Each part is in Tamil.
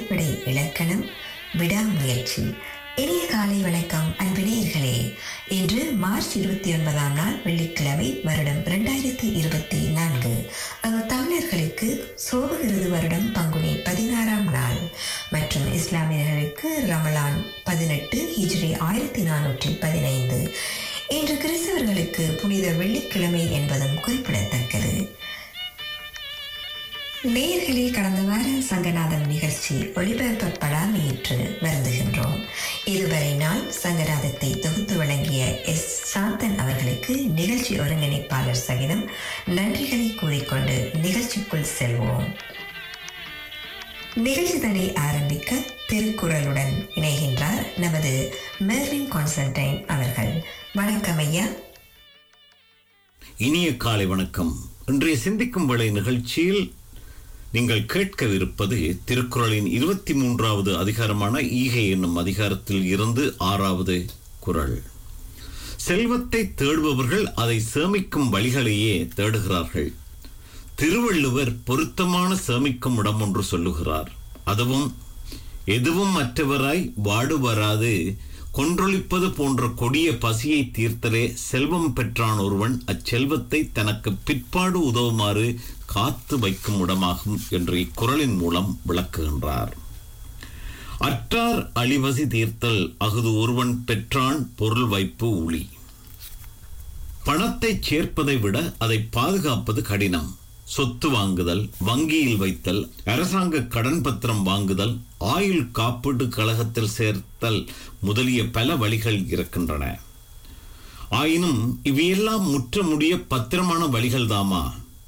அடிப்படை இலக்கணம் விடாமுயற்சி இனிய காலை வணக்கம் அன்பினேயர்களே இன்று மார்ச் இருபத்தி ஒன்பதாம் நாள் வெள்ளிக்கிழமை வருடம் இரண்டாயிரத்தி இருபத்தி நான்கு அது தமிழர்களுக்கு சோபகிருது வருடம் பங்குனி பதினாறாம் நாள் மற்றும் இஸ்லாமியர்களுக்கு ரமலான் பதினெட்டு ஹிஜ்ரி ஆயிரத்தி நானூற்றி பதினைந்து இன்று கிறிஸ்தவர்களுக்கு புனித வெள்ளிக்கிழமை என்பதும் குறிப்பிடத்தக்கது நேயர்களே கடந்த வார சங்கநாதம் நிகழ்ச்சி ஒளிபரப்பப்படாமையிற்று வருந்துகின்றோம் இதுவரை நாள் சங்கநாதத்தை தொகுத்து வழங்கிய எஸ் சாந்தன் அவர்களுக்கு நிகழ்ச்சி ஒருங்கிணைப்பாளர் சகிதம் நன்றிகளை கூறிக்கொண்டு நிகழ்ச்சிக்குள் செல்வோம் நிகழ்ச்சிதனை ஆரம்பிக்க திருக்குறளுடன் இணைகின்றார் நமது மெர்லின் கான்ஸ்டன்டைன் அவர்கள் வணக்கம் ஐயா இனிய காலை வணக்கம் இன்றைய சிந்திக்கும் வேளை நிகழ்ச்சியில் நீங்கள் கேட்கவிருப்பது திருக்குறளின் இருபத்தி மூன்றாவது அதிகாரமான ஈகை என்னும் அதிகாரத்தில் இருந்து ஆறாவது குறள் செல்வத்தை தேடுபவர்கள் அதை சேமிக்கும் வழிகளையே தேடுகிறார்கள் திருவள்ளுவர் பொருத்தமான சேமிக்கும் இடம் ஒன்று சொல்லுகிறார் அதுவும் எதுவும் மற்றவராய் வாடு வராது கொன்றொழிப்பது போன்ற கொடிய பசியை தீர்த்தலே செல்வம் பெற்றான் ஒருவன் அச்செல்வத்தை தனக்கு பிற்பாடு உதவுமாறு காத்து வைக்கும் இடமாகும் என்று இக்குறளின் மூலம் விளக்குகின்றார் அற்றார் அழிவசி தீர்த்தல் அகுது ஒருவன் பெற்றான் பொருள் வைப்பு ஊழி பணத்தை சேர்ப்பதை விட அதை பாதுகாப்பது கடினம் சொத்து வாங்குதல் வங்கியில் வைத்தல் அரசாங்க கடன் பத்திரம் வாங்குதல் ஆயுள் காப்பீடு கழகத்தில் சேர்த்தல் முதலிய பல வழிகள் இருக்கின்றன ஆயினும் இவையெல்லாம் முற்ற முடிய பத்திரமான வழிகள் தாமா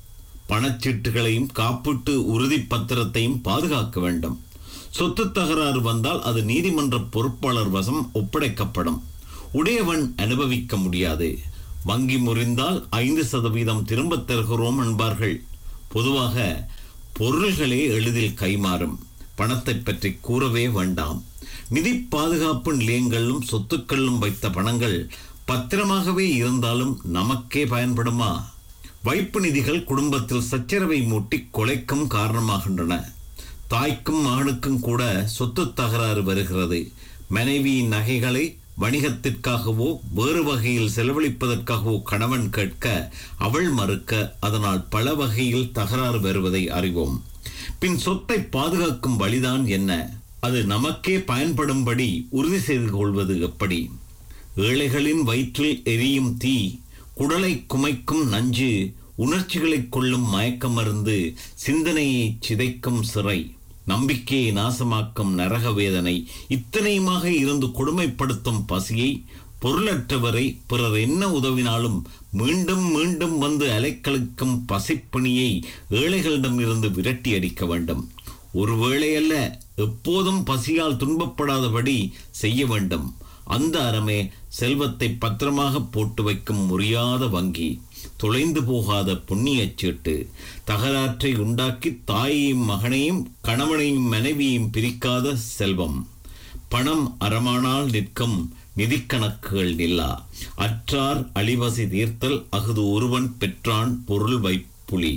பணச்சீட்டுகளையும் காப்பீட்டு உறுதி பத்திரத்தையும் பாதுகாக்க வேண்டும் சொத்து தகராறு வந்தால் அது நீதிமன்ற பொறுப்பாளர் வசம் ஒப்படைக்கப்படும் உடையவன் அனுபவிக்க முடியாது வங்கி முறிந்தால் ஐந்து சதவீதம் திரும்பத் தருகிறோம் என்பார்கள் பொதுவாக பொருள்களே எளிதில் கைமாறும் பணத்தை பற்றி கூறவே வேண்டாம் நிதி பாதுகாப்பு நிலையங்களிலும் சொத்துக்களிலும் வைத்த பணங்கள் பத்திரமாகவே இருந்தாலும் நமக்கே பயன்படுமா வைப்பு நிதிகள் குடும்பத்தில் சச்சரவை மூட்டி கொலைக்கும் காரணமாகின்றன தாய்க்கும் மகனுக்கும் கூட சொத்து தகராறு வருகிறது மனைவியின் நகைகளை வணிகத்திற்காகவோ வேறு வகையில் செலவழிப்பதற்காகவோ கணவன் கேட்க அவள் மறுக்க அதனால் பல வகையில் தகராறு வருவதை அறிவோம் பின் சொத்தை பாதுகாக்கும் வழிதான் என்ன அது நமக்கே பயன்படும்படி உறுதி செய்து கொள்வது எப்படி ஏழைகளின் வயிற்றில் எரியும் தீ குடலை குமைக்கும் நஞ்சு உணர்ச்சிகளைக் கொள்ளும் மயக்க மருந்து சிந்தனையை சிதைக்கும் சிறை நம்பிக்கையை நாசமாக்கும் நரக வேதனை இத்தனையுமாக இருந்து கொடுமைப்படுத்தும் பசியை பொருளற்றவரை பிறர் என்ன உதவினாலும் மீண்டும் மீண்டும் வந்து அலைக்கழிக்கும் பசிப்பிணியை ஏழைகளிடமிருந்து விரட்டி அடிக்க வேண்டும் ஒருவேளை அல்ல எப்போதும் பசியால் துன்பப்படாதபடி செய்ய வேண்டும் அந்த அறமே செல்வத்தை பத்திரமாக போட்டு வைக்கும் முறியாத வங்கி தொலைந்து போகாத புண்ணியச் சீட்டு தகராற்றை உண்டாக்கி தாயையும் மகனையும் கணவனையும் மனைவியையும் பிரிக்காத செல்வம் பணம் அறமானால் நிற்கும் நிதிக்கணக்குகள் நில்லா அற்றார் அழிவசி தீர்த்தல் அகுது ஒருவன் பெற்றான் பொருள் வைப்புலி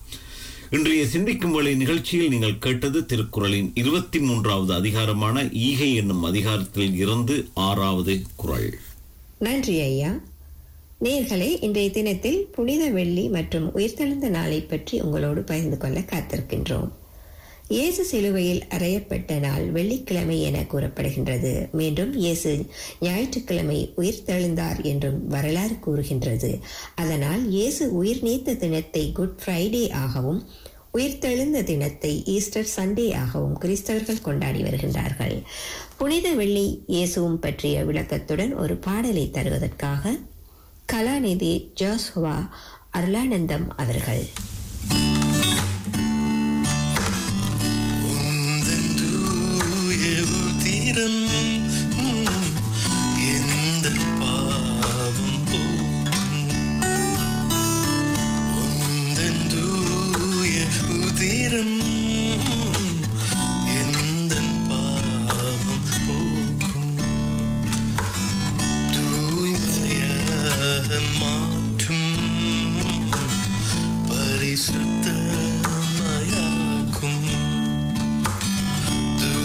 இன்றைய சிந்திக்கும் வேளை நிகழ்ச்சியில் நீங்கள் கேட்டது திருக்குறளின் இருபத்தி மூன்றாவது அதிகாரமான ஈகை என்னும் அதிகாரத்தில் இருந்து ஆறாவது குறள் நன்றி ஐயா நேர்களே இன்றைய தினத்தில் புனித வெள்ளி மற்றும் உயிர்த்தெழுந்த நாளை பற்றி உங்களோடு பகிர்ந்து கொள்ள காத்திருக்கின்றோம் இயேசு சிலுவையில் அறையப்பட்ட நாள் வெள்ளிக்கிழமை என கூறப்படுகின்றது மீண்டும் இயேசு ஞாயிற்றுக்கிழமை உயிர்த்தெழுந்தார் என்றும் வரலாறு கூறுகின்றது அதனால் இயேசு உயிர் நீத்த தினத்தை குட் ஃப்ரைடே ஆகவும் உயிர்த்தெழுந்த தினத்தை ஈஸ்டர் சண்டே ஆகவும் கிறிஸ்தவர்கள் கொண்டாடி வருகின்றார்கள் புனித வெள்ளி இயேசுவும் பற்றிய விளக்கத்துடன் ஒரு பாடலை தருவதற்காக கலாநிதி ஜோஸ்வா அருளானந்தம் அவர்கள் உந்தூய உதிரம் எந்த பாவம் போக்கும் உந்தூய உதிரம் எந்த பாவம் போக்கும் தூய்மையாக மாற்றும் பரிசுத்தமயாக்கும்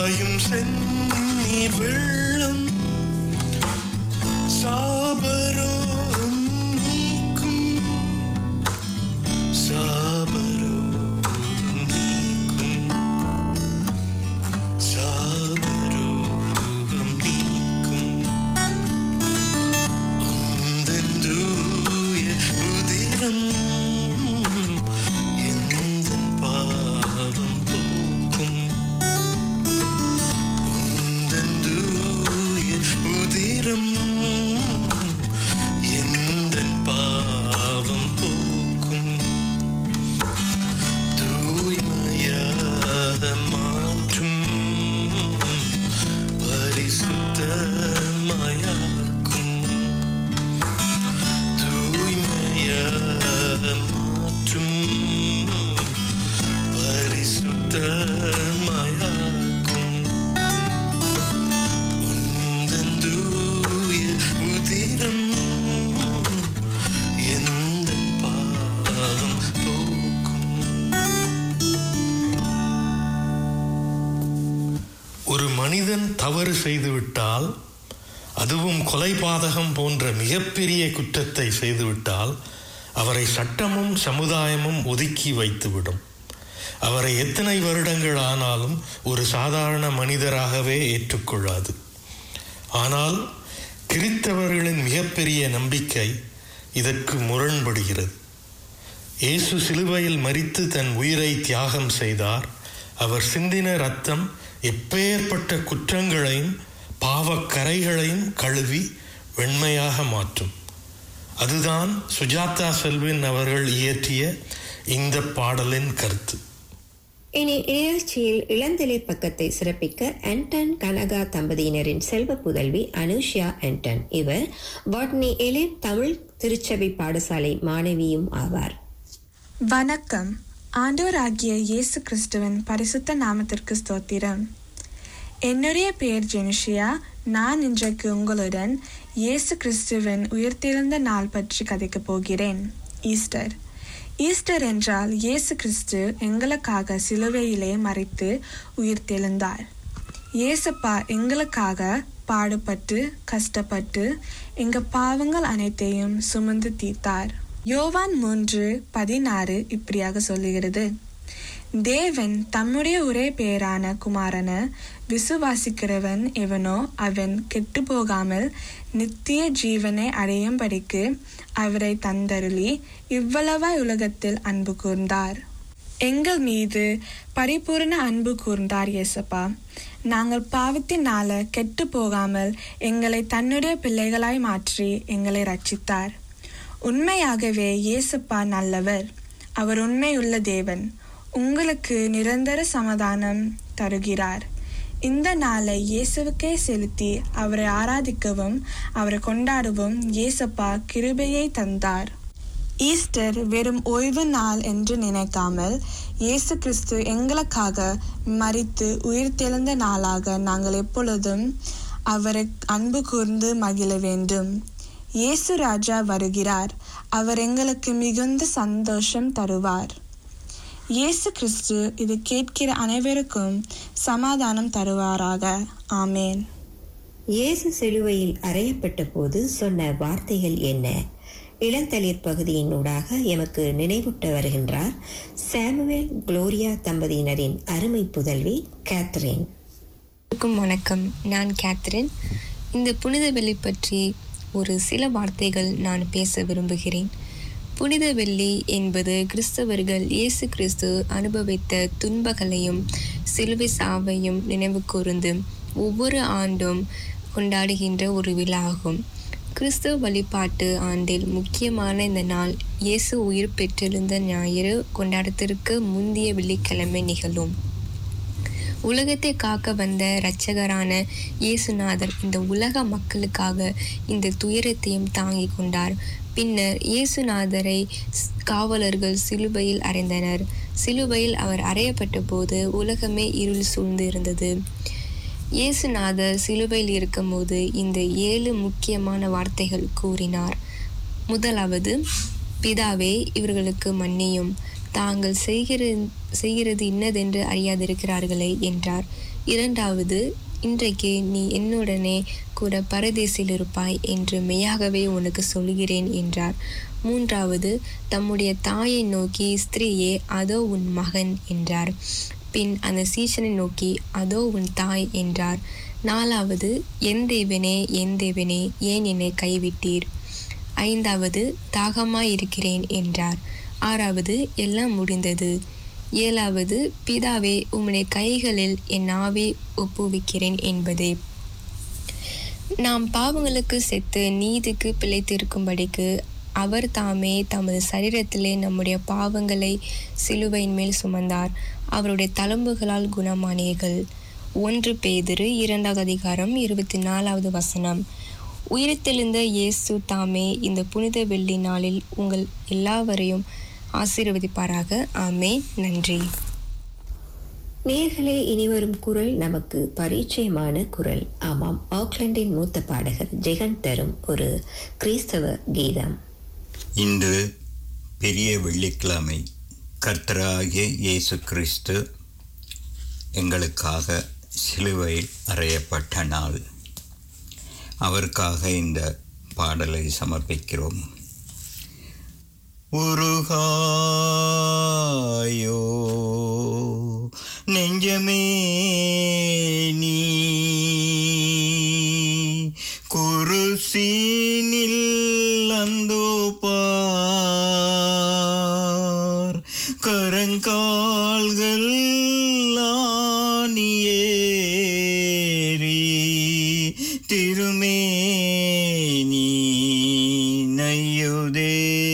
பாயும் செந்நீர் வெள்ளம் சாபரோகம் நீக்கும் சாபரோகம் நீக்கும் சாபரோகம் நீக்கும் உந்தன் தூய உதிரம் எந்தன் பாவம் போக்கும் உந்தன் தூய உதிரம் எந்தன் பாவம் போக்கும் தூய்மையாக மாற்றும் பரிசுத்தமாயாக்கும் தூய்மையாக மாற்றும் பரிசுத்தமாயாக்கும் உந்தன் தூய உதிரம் எந்தன் பாவம் போக்கும் ஒரு மனிதன் தவறு செய்துவிட்டால் அதுவும் கொலைபாதகம் போன்ற மிகப்பெரிய குற்றத்தை செய்துவிட்டால் அவரை சட்டமும் சமுதாயமும் ஒதுக்கி வைத்துவிடும் அவரை எத்தனை வருடங்கள் ஆனாலும் ஒரு சாதாரண மனிதராகவே ஏற்றுக்கொள்ளாது ஆனால் கிறித்தவர்களின் மிகப்பெரிய நம்பிக்கை இதற்கு முரண்படுகிறது இயேசு சிலுவையில் மரித்து தன் உயிரை தியாகம் செய்தார் அவர் சிந்தின ரத்தம் எப்பேற்பட்ட குற்றங்களையும் பாவக்கரைகளையும் கழுவி வெண்மையாக மாற்றும் அதுதான் சுஜாதா செல்வின் அவர்கள் இயற்றிய இந்த பாடலின் கருத்து இனி நிகழ்ச்சியில் இளந்தலை பக்கத்தை சிறப்பிக்க ஆண்டன் கனகா தம்பதியினரின் செல்வ புதல்வி அனுஷியா ஆண்டன் இவர் பாட்னி எலிட் தமிழ் திருச்சபை பாடசாலை மாணவியும் ஆவார் வணக்கம் ஆண்டவராகிய இயேசு கிறிஸ்துவின் பரிசுத்த நாமத்திற்கு ஸ்தோத்திரம் என்னுடைய பெயர் ஜெனுஷியா நான் இன்றைக்கு உங்களுடன் இயேசு கிறிஸ்துவின் உயிர்த்தெழுந்த நாள் பற்றி கதைக்கப் போகிறேன் ஈஸ்டர் ஈஸ்டர் என்றால் இயேசு கிறிஸ்து எங்களுக்காக சிலுவையிலே மறைத்து உயிர்த்தெழுந்தார் இயேசப்பா எங்களுக்காக பாடுபட்டு கஷ்டப்பட்டு எங்க பாவங்கள் அனைத்தையும் சுமந்து தீர்த்தார் யோவான் மூன்று பதினாறு இப்படியாக சொல்லுகிறது தேவன் தம்முடைய ஒரே பேரான குமாரன விசுவாசிக்கிறவன் எவனோ அவன் கெட்டு போகாமல் நித்திய ஜீவனை அடையும்படிக்கு அவரை தந்தருளி இவ்வளவாய் உலகத்தில் அன்பு கூர்ந்தார் எங்கள் மீது பரிபூரண அன்பு கூர்ந்தார் இயேசப்பா நாங்கள் பாவத்தினால கெட்டு போகாமல் எங்களை தன்னுடைய பிள்ளைகளாய் மாற்றி எங்களை ரட்சித்தார் உண்மையாகவே இயேசப்பா நல்லவர் அவர் உண்மையுள்ள தேவன் உங்களுக்கு நிரந்தர சமாதானம் தருகிறார் இந்த நாளை இயேசுவுக்கே செலுத்தி அவரை ஆராதிக்கவும் அவரை கொண்டாடவும் இயேசப்பா கிருபையை தந்தார் ஈஸ்டர் வெறும் ஓய்வு நாள் என்று நினைக்காமல் இயேசு கிறிஸ்து எங்களுக்காக மரித்து உயிர்த்தெழுந்த நாளாக நாங்கள் எப்பொழுதும் அவரை அன்பு கூர்ந்து மகிழ வேண்டும் இயேசு ராஜா வருகிறார் அவர் எங்களுக்கு மிகுந்த சந்தோஷம் தருவார் இயேசு கிறிஸ்து இது கேட்கிற அனைவருக்கும் சமாதானம் தருவாராக ஆமேன் இயேசு சிலுவையில் அறையப்பட்ட போது சொன்ன வார்த்தைகள் என்ன இளந்தளிர் பகுதியினூடாக எமக்கு நினைவூட்ட வருகின்றார் சாமுவேல் குளோரியா தம்பதியினரின் அருமை புதல்வி கேத்ரின் அனைவருக்கும் வணக்கம் நான் கேத்ரின் இந்த புனித வெள்ளி பற்றி ஒரு சில வார்த்தைகள் நான் பேச விரும்புகிறேன் புனித வெள்ளி என்பது கிறிஸ்தவர்கள் இயேசு கிறிஸ்து அனுபவித்த துன்பங்களையும் சிலுவை சாவையும் நினைவு கூர்ந்து ஒவ்வொரு ஆண்டும் கொண்டாடுகின்ற ஒரு விழா ஆகும் கிறிஸ்துவ வழிபாட்டு ஆண்டில் முக்கியமான இந்த நாள் இயேசு உயிர் பெற்றிருந்த ஞாயிறு கொண்டாடத்திற்கு முந்தைய வெள்ளிக்கிழமை நிகழும் உலகத்தை காக்க வந்த இரட்சகரான இயேசுநாதர் இந்த உலக மக்களுக்காக இந்த துயரத்தையும் தாங்கிக் கொண்டார் பின்னர் இயேசுநாதரை ஸ்- காவலர்கள் சிலுவையில் அறைந்தனர் சிலுவையில் அவர் அறையப்பட்ட போது உலகமே இருள் சூழ்ந்து இருந்தது இயேசுநாதர் சிலுவையில் இருக்கும்போது இந்த ஏழு முக்கியமான வார்த்தைகள் கூறினார் முதலாவது பிதாவே இவர்களுக்கு மன்னியும் தாங்கள் செய்கிற செய்கிறது இன்னதென்று அறியாதிருக்கிறார்களே என்றார் இரண்டாவது இன்றைக்கு நீ என்னுடனே கூட பரதேசில் இருப்பாய் என்று மெய்யாகவே உனக்கு சொல்கிறேன் என்றார் மூன்றாவது தம்முடைய தாயை நோக்கி ஸ்திரீயே அதோ உன் மகன் என்றார் பின் அந்த சீஷனை நோக்கி அதோ உன் தாய் என்றார் நாலாவது என் தேவனே என் தேவனே ஏன் என்னை கைவிட்டீர் ஐந்தாவது தாகமாயிருக்கிறேன் என்றார் ஆறாவது எல்லாம் முடிந்தது ஏழாவது பிதாவே உம்முடைய கைகளில் என் ஆவி ஒப்புவிக்கிறேன் என்பதே நாம் பாவங்களுக்கு செத்து நீதிக்கு பிழைத்திருக்கும்படிக்கு அவர் தாமே தமது சரீரத்திலே நம்முடைய பாவங்களை சிலுவையின் மேல் சுமந்தார் அவருடைய தழும்புகளால் குணமானீர்கள் ஒன்று பேதிரு இரண்டாவது அதிகாரம் இருபத்தி நாலாவது வசனம் உயிர்த்தெழுந்த இயேசு தாமே இந்த புனித வெள்ளி நாளில் உங்கள் எல்லாவரையும் ஆசீர்வதிப்பாராக ஆமே நன்றி நேர்களே இனிவரும் குரல் நமக்கு பரிச்சயமான குரல் ஆமாம் ஆக்லாந்தின் மூத்த பாடகர் ஜெகன் தரும் ஒரு கிறிஸ்தவ கீதம் இன்று பெரிய வெள்ளிக்கிழமை கர்த்தராகிய இயேசு கிறிஸ்து எங்களுக்காக சிலுவையில் அறையப்பட்ட நாள் அவருக்காக இந்த பாடலை சமர்ப்பிக்கிறோம் உருகாயோ நெஞ்சமே நீ குருசீனில் அந்தோ பார் கரங்கால்கள் ஆணியேறி திருமேனி நையுதே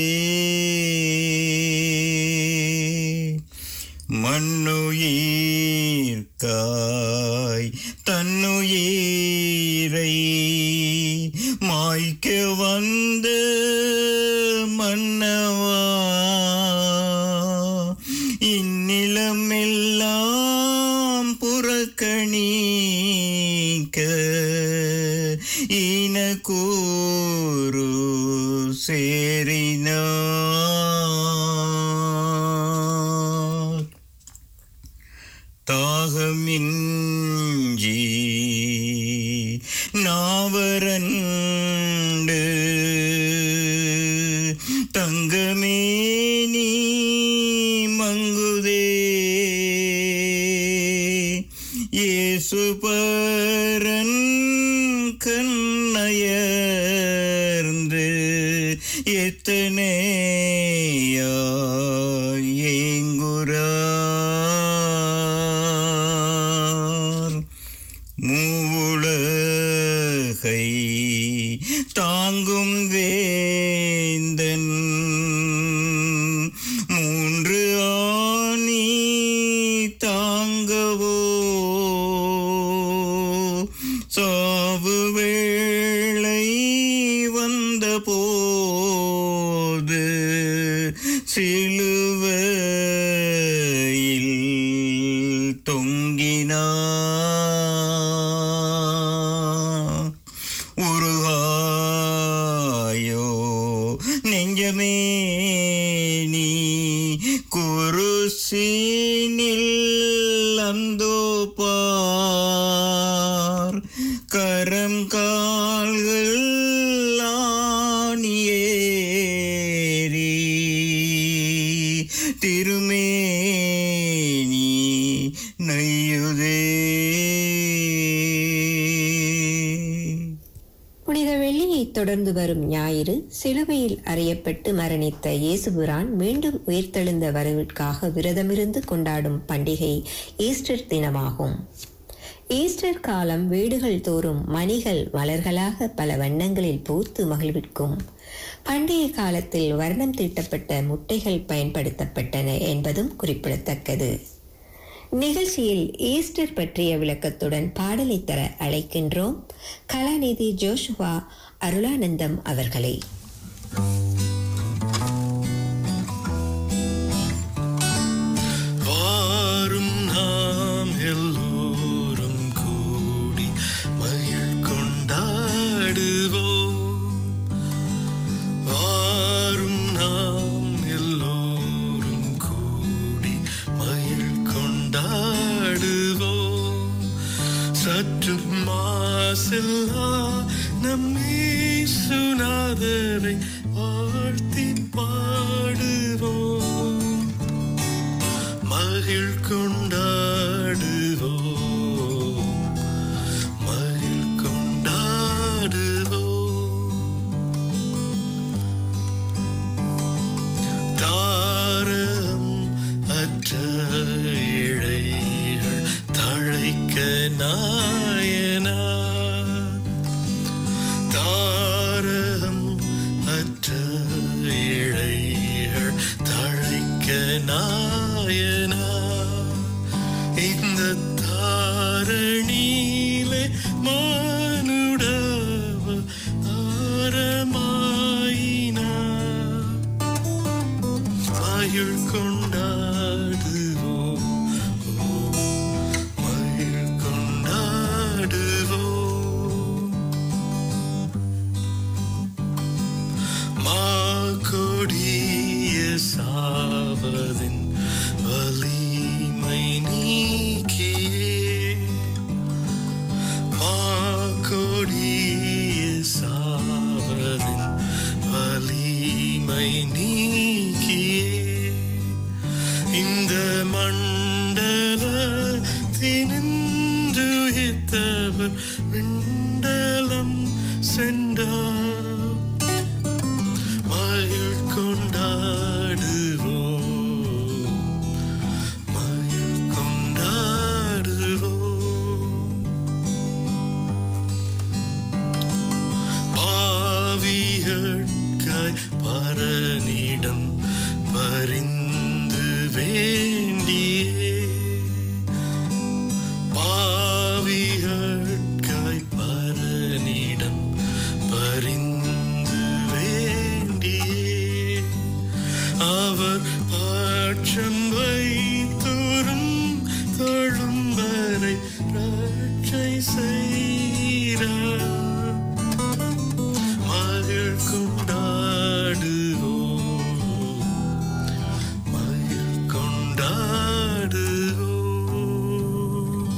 மண்ணுயிர்காய் தன்னுயிரை மாய்க்க வந்த மன்னவா இந்நிலமெல்லாம் புறக்கணிக்க இனக்கூறு சேரினார் தாகமிஞ்சி நாவரண்டு தங்கமே நீ மங்குதே இயேசுபரன் கண்ணயர்ந்து எத்தனையாங்குறார் மூவுலகை தாங்கும் வேந்தன் மூன்று ஆணி தாங்கவோ சாவு வேளை வந்த போது சிலுவையில் தொங்கினார் உருகாயோ நெஞ்சமே நீ குருசினில் அந்தோ பார் கரம் கால்கள் ஆணியேறி திருமேனி நையுதே புனித வெள்ளியை தொடர்ந்து வரும் ஞாயிறு சிலுவையில் அறையப்பட்டு மரணித்த இயேசுபிரான் மீண்டும் உயிர்த்தெழுந்த வரவிற்காக விரதமிருந்து கொண்டாடும் பண்டிகை ஈஸ்டர் தினமாகும் ஈஸ்டர் காலம் வீடுகள் தோறும் மணிகள் மலர்களாக பல வண்ணங்களில் பூத்து மகிழ்விக்கும் பண்டைய காலத்தில் வர்ணம் தீட்டப்பட்ட முட்டைகள் பயன்படுத்தப்பட்டன என்பதும் குறிப்பிடத்தக்கது நிகழ்ச்சியில் ஈஸ்டர் பற்றிய விளக்கத்துடன் பாடலை தர அழைக்கின்றோம் கலாநிதி ஜோஷுவா அருளானந்தம் அவர்களை வாரும் நாம் எல்லோரும் கூடி மகிழ் கொண்டாடுவோம் வாரும் நாம் எல்லோரும் கூடி சற்று மாசில்லா நம்மே சுனாதரை வாழ்த்தி பாடுவோம் மகிழ் கொண்டாடுவோம் மகிழ் கொண்டாடுவோம் தாரம் அற்ற இழைகள் தழைக்க நாயனா தாரம் அற்ற இழைகள் தழைக்க நாயனா இந்த தாரணியிலே மானுடவ ஆரமாயினா மகிழ் கொண்டாடுவோம் மகிழ் கொண்டாடுவோம் மாகொடிய சாவதின் வலிமை நீக்கியே மாகொடிய சாவதின் வலிமை நீக்கியே இந்த மண்டலத்தினின்றுயித்தவர் விண்டலம் சென்றார் மகிழ் கொண்டாடுவோம் மகிழ் கொண்டாடுவோம் பாவியற்காய் பரனிடம் பரிந்து வேண்டியே பாவியற்காய் பரனிடம் பரிந்து வேண்டியே அவர் பாட்சம் வைத்தோறும் தொழும் வரை ரட்சை செய்கிறார் மகிழ் கொண்டாடுவோம் மகிழ் கொண்டாடுவோம்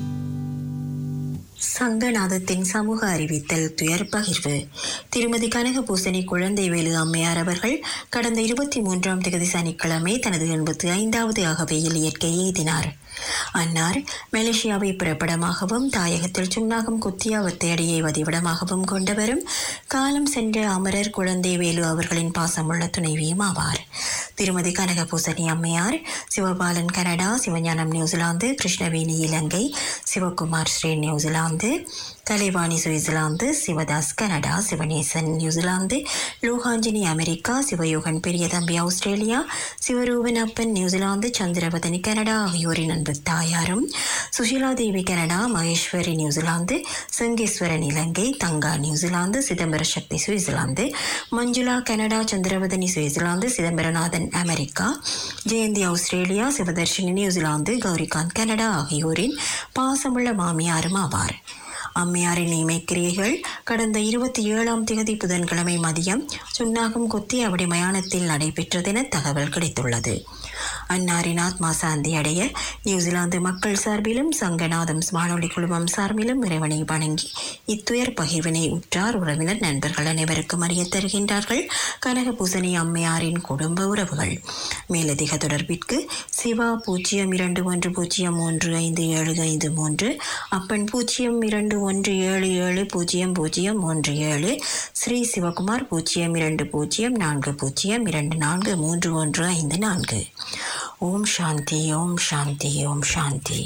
சங்கநாதத்தின் சமூக அறிவித்தல் துயர் பகிர்வு திருமதி கனகபூசணி குழந்தைவேலு அம்மையார் அவர்கள் கடந்த இருபத்தி மூன்றாம் தேதி சனிக்கிழமை தனது எண்பத்தி ஐந்தாவது அகவையில் இயற்கை எய்தினார் அன்னார் மலேசியாவை பிறப்பிடமாகவும் தாயகத்தில் சுன்னாகம் குத்தியாவத்தையடியை வதிவிடமாகவும் கொண்டவரும் காலம் சென்ற அமரர் குழந்தைவேலு அவர்களின் பாசமுள்ள துணைவியும் ஆவார் திருமதி கனகபூசணி அம்மையார் Sivapalan Canada Sivagnanam New Zealand Krishnaveni Ilankai Sivakumar Sri New Zealand Kalaivani Switzerland Sivadas Canada Sivanesan New Zealand Lokanjini America Sivayogan Periyathambi Australia Sivaroopan Appan New Zealand Chandravathani Canada ஆகியோரின் அன்பு தாயாரும் Susheela Devi Canada Maheswari New Zealand Sengeswaran Ilankai Thanga New Zealand Chidambara Sakthi Switzerland Manjula Canada Chandravathani Switzerland Chidambaranathan America Jayanthi Australia Sivadharshini New Zealand Gowrikanth Canada ஆகியோரின் பாசமுள்ள மாமியாரும் ஆவார் அம்மையாரின் இமைக்கிரியைகள் கடந்த இருபத்தி ஏழாம் தேதி புதன்கிழமை மதியம் சுன்னாகம் கொத்தி அவடி மயானத்தில் நடைபெற்றதென தகவல் கிடைத்துள்ளது அன்னாரின் ஆத்மா சாந்தி அடைய நியூசிலாந்து மக்கள் சார்பிலும் சங்கநாதம் வானொலி குழுமம் சார்பிலும் இறைவனை வணங்கி இத்துயர் பகிர்வினை உற்றார் உறவினர் நண்பர்கள் அனைவருக்கும் அறிய தருகின்றார்கள் கனகபூசணி அம்மையாரின் குடும்ப உறவுகள் மேலதிக தொடர்பிற்கு சிவா பூஜ்ஜியம் இரண்டு ஒன்று பூஜ்ஜியம் மூன்று ஐந்து ஏழு ஐந்து மூன்று அப்பன் பூஜ்ஜியம் இரண்டு ஒன்று ஏழு ஏழு பூஜ்ஜியம் பூஜ்ஜியம் மூன்று ஏழு ஸ்ரீ சிவகுமார் பூஜ்ஜியம் இரண்டு பூஜ்ஜியம் நான்கு பூஜ்ஜியம் இரண்டு நான்கு மூன்று ஒன்று ஐந்து நான்கு ஓம் சாந்தி ஓம் சாந்தி ஓம் சாந்தி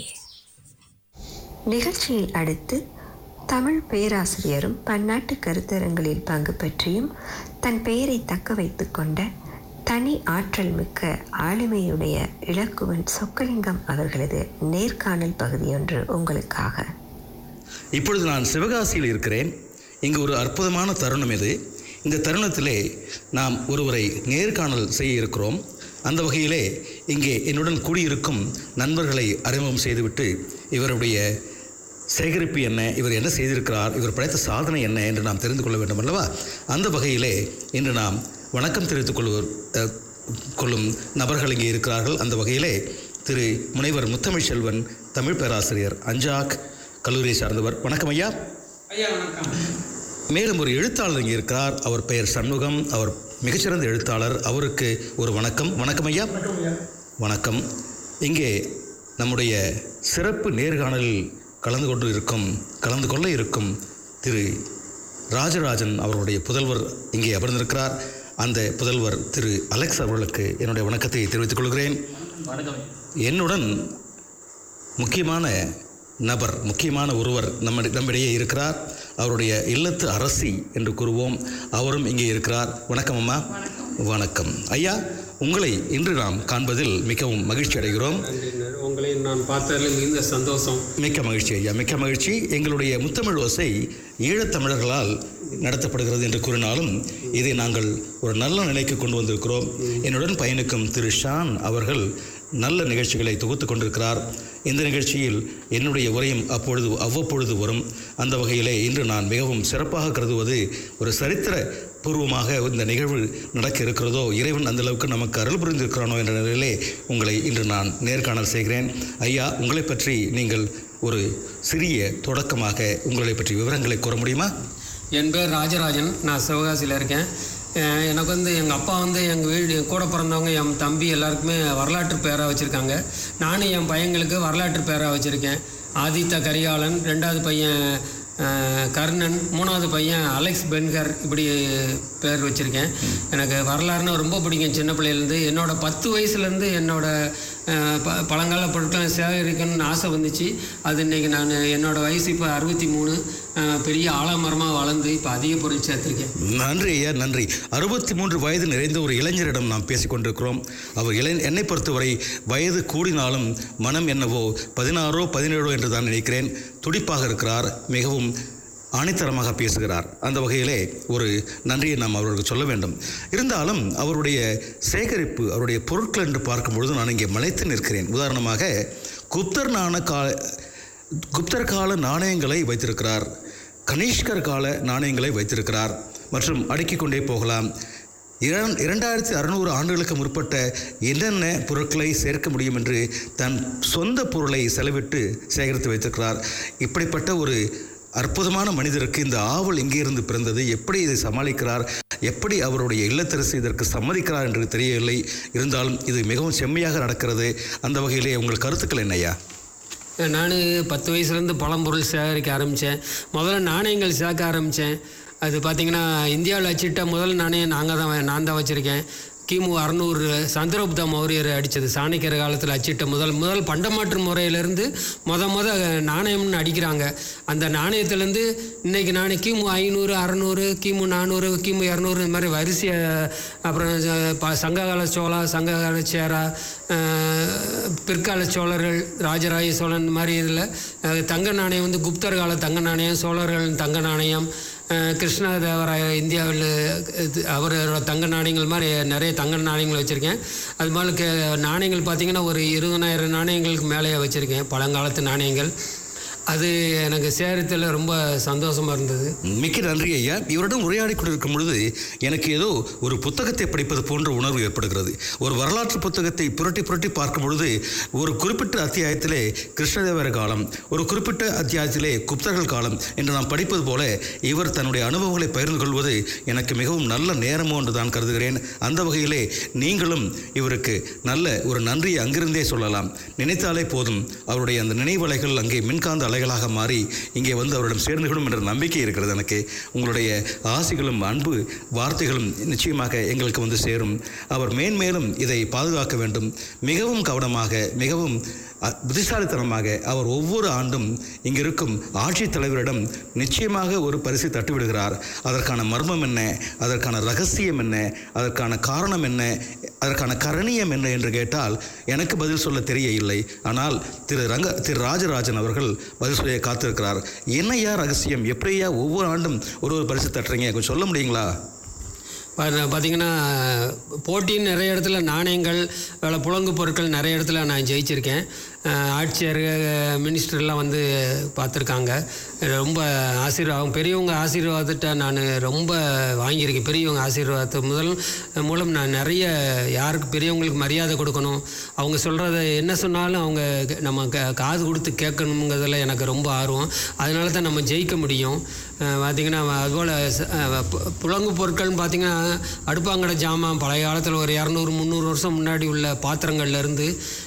நிகழ்ச்சியில் அடுத்து தமிழ் பேராசிரியரும் பன்னாட்டு கருத்தரங்களில் பங்கு பற்றியும் தன் பெயரை தக்க வைத்துக் கொண்ட தனி ஆற்றல் மிக்க ஆளுமையுடைய இலக்குவன் சொக்கலிங்கம் அவர்களது நேர்காணல் பகுதியொன்று உங்களுக்காக இப்பொழுது நான் சிவகாசியில் இருக்கிறேன் இங்கு ஒரு அற்புதமான தருணம் இது இந்த தருணத்திலே நாம் ஒருவரை நேர்காணல் செய்ய இருக்கிறோம் அந்த வகையிலே இங்கே என்னுடன் கூடியிருக்கும் நண்பர்களை அறிமுகம் செய்துவிட்டு இவருடைய சேகரிப்பு என்ன இவர் என்ன செய்திருக்கிறார் இவர் படைத்த சாதனை என்ன என்று நாம் தெரிந்து கொள்ள வேண்டும் அல்லவா அந்த வகையிலே இன்று நாம் வணக்கம் தெரிவித்துக் கொள்வோர் அஹ், கொள்ளும் நபர்கள் இங்கே இருக்கிறார்கள் அந்த வகையிலே திரு முனைவர் முத்தமிழ் செல்வன் தமிழ் பேராசிரியர் அஞ்சாக் கல்லூரியை சார்ந்தவர் வணக்கம் ஐயா ஐயா வணக்கம் மேலும் ஒரு எழுத்தாளர் இங்கே இருக்கிறார் அவர் பெயர் சண்முகம் அவர் மிகச்சிறந்த எழுத்தாளர் அவருக்கு ஒரு வணக்கம் வணக்கம் ஐயா வணக்கம் இங்கே நம்முடைய சிறப்பு நேர்காணலில் கலந்து கொண்டு இருக்கும் கலந்து கொள்ள இருக்கும் திரு ராஜராஜன் அவர்களுடைய புதல்வர் இங்கே அமர்ந்திருக்கிறார் அந்த புதல்வர் திரு அலெக்ஸ் அவர்களுக்கு என்னுடைய வணக்கத்தை தெரிவித்துக் கொள்கிறேன் என்னுடன் முக்கியமான நபர் முக்கியமான ஒருவர் நம்ம நம்மிடையே இருக்கிறார் அவருடைய இல்லத்து அரசி என்று கூறுவோம் அவரும் இங்கே இருக்கிறார் வணக்கம் அம்மா வணக்கம் ஐயா உங்களை இன்று நாம் காண்பதில் மிகவும் மகிழ்ச்சி அடைகிறோம் நன்றினர் உங்களை நான் பார்த்ததில் மிகுந்த சந்தோஷம் மிக்க மகிழ்ச்சி ஐயா மிக்க மகிழ்ச்சி எங்களுடைய முத்தமிழ் ஓசை ஈழத்தமிழர்களால் நடத்தப்படுகிறது என்று கூறினாலும் இதை நாங்கள் ஒரு நல்ல நிலைக்கு கொண்டு வந்திருக்கிறோம் என்னுடன் பயணிக்கும் திரு ஷான் அவர்கள் நல்ல நிகழ்ச்சிகளை தொகுத்து கொண்டிருக்கிறார் இந்த நிகழ்ச்சியில் என்னுடைய உரையும் அப்பொழுது அவ்வப்பொழுது வரும் அந்த வகையிலே இன்று நான் மிகவும் சிறப்பாக கருதுவது ஒரு சரித்திர பூர்வமாக இந்த நிகழ்வு நடக்க இருக்கிறதோ இறைவன் அந்த அளவுக்கு நமக்கு அருள் புரிந்திருக்கிறானோ என்ற நிலையிலே உங்களை இன்று நான் நேர்காணல் செய்கிறேன் ஐயா உங்களை பற்றி நீங்கள் ஒரு சிறிய தொடக்கமாக உங்களை பற்றி விவரங்களை கூற முடியுமா என் பேர் ராஜராஜன் நான் சிவகாசியில் இருக்கேன் அஹ் எனக்கு வந்து எங்கள் அப்பா வந்து எங்கள் வீடு என் கூட பிறந்தவங்க என் தம்பி எல்லாருக்குமே வரலாற்று பேராக வச்சுருக்காங்க நானும் என் பையங்களுக்கு வரலாற்று பேராக வச்சுருக்கேன் ஆதித்த கரிகாலன் ரெண்டாவது பையன் அஹ், கர்ணன் மூணாவது பையன் அலெக்ஸ் பென்கர் இப்படி பேர் வச்சுருக்கேன் எனக்கு வரலாறுனா ரொம்ப பிடிக்கும் சின்ன பிள்ளையிலேருந்து என்னோட பத்து வயசுலேருந்து என்னோட அஹ், ப பழங்கால பொருட்களை சேகரிக்கணும்னு ஆசை வந்துச்சு அது இன்றைக்கி நான் என்னோட வயசு இப்போ அறுபத்தி மூணு அஹ், பெரிய ஆலமரமாக வளர்ந்து இப்போ அதிக பொருள் சேர்த்துருக்கேன் நன்றி ஐயா நன்றி அறுபத்தி மூன்று வயது நிறைந்த ஒரு இளைஞரிடம் நாம் பேசிக் கொண்டிருக்கிறோம் அவர் இளை என்னை பொறுத்தவரை வயது கூடினாலும் மனம் என்னவோ பதினாறோ பதினேழோ என்று தான் நினைக்கிறேன் துடிப்பாக இருக்கிறார் மிகவும் ஆணித்தரமாக பேசுகிறார் அந்த வகையிலே ஒரு நன்றியை நாம் அவர்களுக்கு சொல்ல வேண்டும் இருந்தாலும் அவருடைய சேகரிப்பு அவருடைய பொருட்கள் என்று பார்க்கும் பொழுது நான் இங்கே மலைத்து நிற்கிறேன் உதாரணமாக குப்தர் நாண கா குப்தர் கால நாணயங்களை வைத்திருக்கிறார் கனிஷ்கர் கால நாணயங்களை வைத்திருக்கிறார் மற்றும் அடுக்கிக் கொண்டே போகலாம் இரண் இரண்டாயிரத்தி அறுநூறு ஆண்டுகளுக்கு முற்பட்ட என்னென்ன பொருட்களை சேர்க்க முடியும் என்று தன் சொந்த பொருளை செலவிட்டு சேகரித்து வைத்திருக்கிறார் இப்படிப்பட்ட ஒரு அற்புதமான மனிதருக்கு இந்த ஆவல் எங்கிருந்து பிறந்தது எப்படி இதை சமாளிக்கிறார் எப்படி அவருடைய இல்லத்தரசி இதற்கு சம்மதிக்கிறார் என்று தெரியவில்லை இருந்தாலும் இது மிகவும் செம்மையாக நடக்கிறது அந்த வகையிலே உங்கள் கருத்துக்கள் என்னையா நான் பத்து வயசுலேருந்து பழம்பொருள் சேகரிக்க ஆரம்பித்தேன் முதல்ல நாணயங்கள் சேர்க்க ஆரம்பித்தேன் அது பார்த்திங்கன்னா இந்தியாவில் அச்சிட்ட முதல் நாணயம் நாங்கள் தான் நான் தான் வச்சுருக்கேன் கிமு அறநூறு சந்திரகுப்த மௌரியர் அடித்தது சாணக்கியர் காலத்தில் அச்சிட்ட முதல் முதல் பண்டமாற்று முறையிலேருந்து முத முத நாணயம்னு அடிக்கிறாங்க அந்த நாணயத்துலேருந்து இன்றைக்கி நாணயம் கிமு ஐநூறு அறநூறு கிமு நானூறு கிமு இரநூறு இந்த மாதிரி வரிசையை அப்புறம் ச- ப- சங்ககால சோழா சங்ககால சேரா அஹ், பிற்கால சோழர்கள் ராஜராஜ சோழன் இந்த மாதிரி இதில் தங்க நாணயம் வந்து குப்தர் கால தங்க நாணயம் சோழர்கள் தங்க நாணயம் அஹ், கிருஷ்ணதேவராய இந்தியாவில் இது அவரோட தங்க நாணயங்கள் மாதிரி நிறைய தங்க நாணயங்கள் வச்சுருக்கேன் அது மாதிரி கே- நாணயங்கள் பார்த்திங்கன்னா ஒரு இருபதாயிரம் நாணயங்களுக்கு மேலேயே வச்சுருக்கேன் பழங்காலத்து நாணயங்கள் அது எனக்கு சேரத்தில் ரொம்ப சந்தோஷமாக இருந்தது மிக்க நன்றி ஐயா இவரிடம் உரையாடி கொண்டிருக்கும் பொழுது எனக்கு ஏதோ ஒரு புத்தகத்தை படிப்பது போன்ற உணர்வு ஏற்படுகிறது ஒரு வரலாற்று புத்தகத்தை புரட்டி புரட்டி பார்க்கும் பொழுது ஒரு குறிப்பிட்ட அத்தியாயத்திலே கிருஷ்ணதேவர காலம் ஒரு குறிப்பிட்ட அத்தியாயத்திலே குப்தர்கள் காலம் என்று நாம் படிப்பது போல இவர் தன்னுடைய அனுபவங்களை பகிர்ந்து கொள்வது எனக்கு மிகவும் நல்ல நேரமோ என்று தான் கருதுகிறேன் அந்த வகையிலே நீங்களும் இவருக்கு நல்ல ஒரு நன்றியை அங்கிருந்தே சொல்லலாம் நினைத்தாலே போதும் அவருடைய அந்த நினைவலைகள் அங்கே மின்காந்த அலைகளாக மாறி இங்கே வந்து அவரிடம் சேர்ந்துவிடும் என்ற நம்பிக்கை இருக்கிறது எனக்கு உங்களுடைய ஆசைகளும் அன்பு வார்த்தைகளும் நிச்சயமாக எங்களுக்கு வந்து சேரும் அவர் மேன்மேலும் இதை பாதுகாக்க வேண்டும் மிகவும் கவனமாக மிகவும் அ- புத்திசாலித்தனமாக அவர் ஒவ்வொரு ஆண்டும் இங்கிருக்கும் ஆட்சித் தலைவரிடம் நிச்சயமாக ஒரு பரிசை தட்டிவிடுகிறார் அதற்கான மர்மம் என்ன அதற்கான ரகசியம் என்ன அதற்கான காரணம் என்ன அதற்கான கரணியம் என்ன என்று கேட்டால் எனக்கு பதில் சொல்ல தெரிய இல்லை ஆனால் திரு ரங்க திரு ராஜராஜன் அவர்கள் பதில் சொல்ல காத்திருக்கிறார் என்னையா ரகசியம் எப்படியா ஒவ்வொரு ஆண்டும் ஒரு ஒரு பரிசு தட்டுறீங்க கொஞ்சம் சொல்ல முடியுங்களா பா- பார்த்தீங்கன்னா போட்டின்னு நிறைய இடத்துல நாணயங்கள் வேலை புழங்கு பொருட்கள் நிறைய இடத்துல நான் ஜெயிச்சிருக்கேன் அஹ், ஆட்சியர் மினிஸ்டர்லாம் வந்து பார்த்துருக்காங்க ரொம்ப ஆசீர்வாதம் பெரியவங்க ஆசீர்வாதத்தை நான் ரொம்ப வாங்கியிருக்கேன் பெரியவங்க ஆசீர்வாதத்தை முதல் மூலம் நான் நிறைய யாருக்கு பெரியவங்களுக்கு மரியாதை கொடுக்கணும் அவங்க சொல்கிறத என்ன சொன்னாலும் அவங்க கே- நம்ம க- காது கொடுத்து கேட்கணுங்கிறதுல எனக்கு ரொம்ப ஆர்வம் அதனால தான் நம்ம ஜெயிக்க முடியும் அஹ் பார்த்திங்கன்னா அதுபோல் ச- அஹ் பு- புழங்கு பொருட்கள்னு பார்த்திங்கன்னா அடுப்பாங்கடை ஜாமான் பழைய காலத்தில் ஒரு இரநூறு முந்நூறு வருஷம் முன்னாடி உள்ள பாத்திரங்கள்லேருந்து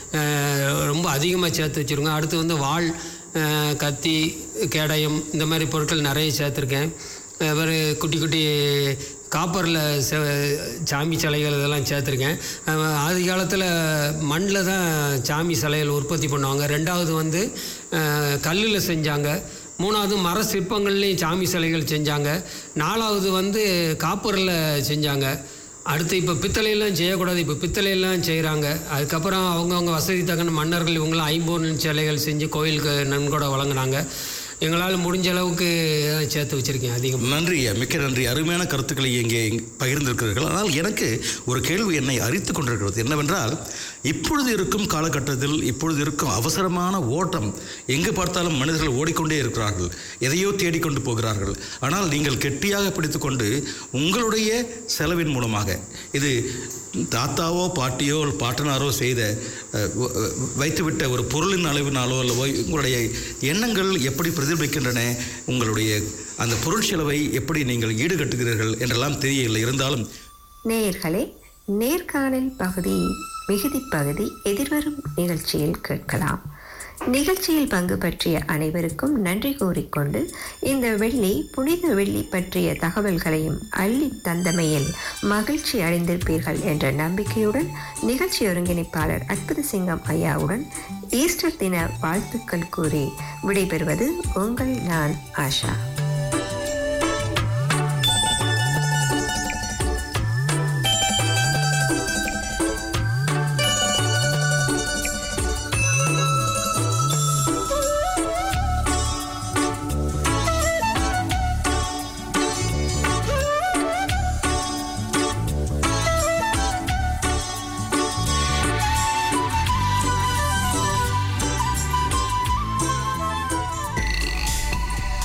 ரொம்ப அதிகமாக சேர்த்து வச்சுருக்கோம் அடுத்து வந்து வாள் அஹ் கத்தி கேடயம் இந்த மாதிரி பொருட்கள் நிறைய சேர்த்துருக்கேன் வேறு குட்டி குட்டி காப்பரில் செ சாமி சிலைகள் இதெல்லாம் சேர்த்துருக்கேன் அஹ் ஆதி காலத்தில் மண்ணில் தான் சாமி சிலைகள் உற்பத்தி பண்ணுவாங்க ரெண்டாவது வந்து கல்லில் செஞ்சாங்க மூணாவது மர சிற்பங்கள்லேயும் சாமி சிலைகள் செஞ்சாங்க நாலாவது வந்து காப்பரில் செஞ்சாங்க அடுத்து இப்போ பித்தளையெல்லாம் செய்யக்கூடாது இப்போ பித்தளையெல்லாம் செய்கிறாங்க அதுக்கப்புறம் அவங்கவுங்க வசதி தக்கன மன்னர்கள் இவங்களாம் ஐம்பொன் சிலைகள் செஞ்சு கோயிலுக்கு நன்கொடை வழங்கினாங்க எங்களால் முடிஞ்ச அளவுக்கு தான் சேர்த்து வச்சுருக்கேன் அதிகம் நன்றி ஐயா மிக்க நன்றி அருமையான கருத்துக்களை இங்கே பகிர்ந்திருக்கிறீர்கள் ஆனால் எனக்கு ஒரு கேள்வி என்னை அரித்து கொண்டிருக்கிறது என்னவென்றால் இப்பொழுது இருக்கும் காலகட்டத்தில் இப்பொழுது இருக்கும் அவசரமான ஓட்டம் எங்கு பார்த்தாலும் மனிதர்கள் ஓடிக்கொண்டே இருக்கிறார்கள் எதையோ தேடிக்கொண்டு போகிறார்கள் ஆனால் நீங்கள் கெட்டியாக பிடித்துக்கொண்டு உங்களுடைய செலவின் மூலமாக இது தாத்தாவோ பாட்டியோ பாட்டனாரோ செய்த அஹ், வ- வ- வைத்துவிட்ட ஒரு பொருளின் அளவினாலோ அல்லவோ உங்களுடைய எண்ணங்கள் எப்படி பிரதிபலிக்கின்றன உங்களுடைய அந்த பொருள் செலவை எப்படி நீங்கள் ஈடுகட்டுகிறீர்கள் என்றெல்லாம் தெரியவில்லை இருந்தாலும் நேயர்களே நேர்காணல் பகுதி மிகுதி பகுதி எதிர்வரும் நிகழ்ச்சியில் கேட்கலாம் நிகழ்ச்சியில் பங்கு பற்றிய அனைவருக்கும் நன்றி கூறிக்கொண்டு இந்த வெள்ளி புனித வெள்ளி பற்றிய தகவல்களையும் அள்ளி தந்தமையில் மகிழ்ச்சி அடைந்திருப்பீர்கள் என்ற நம்பிக்கையுடன் நிகழ்ச்சி ஒருங்கிணைப்பாளர் அற்புத சிங்கம் ஐயாவுடன் ஈஸ்டர் தின வாழ்த்துக்கள் கூறி விடைபெறுவது உங்கள் நான் ஆஷா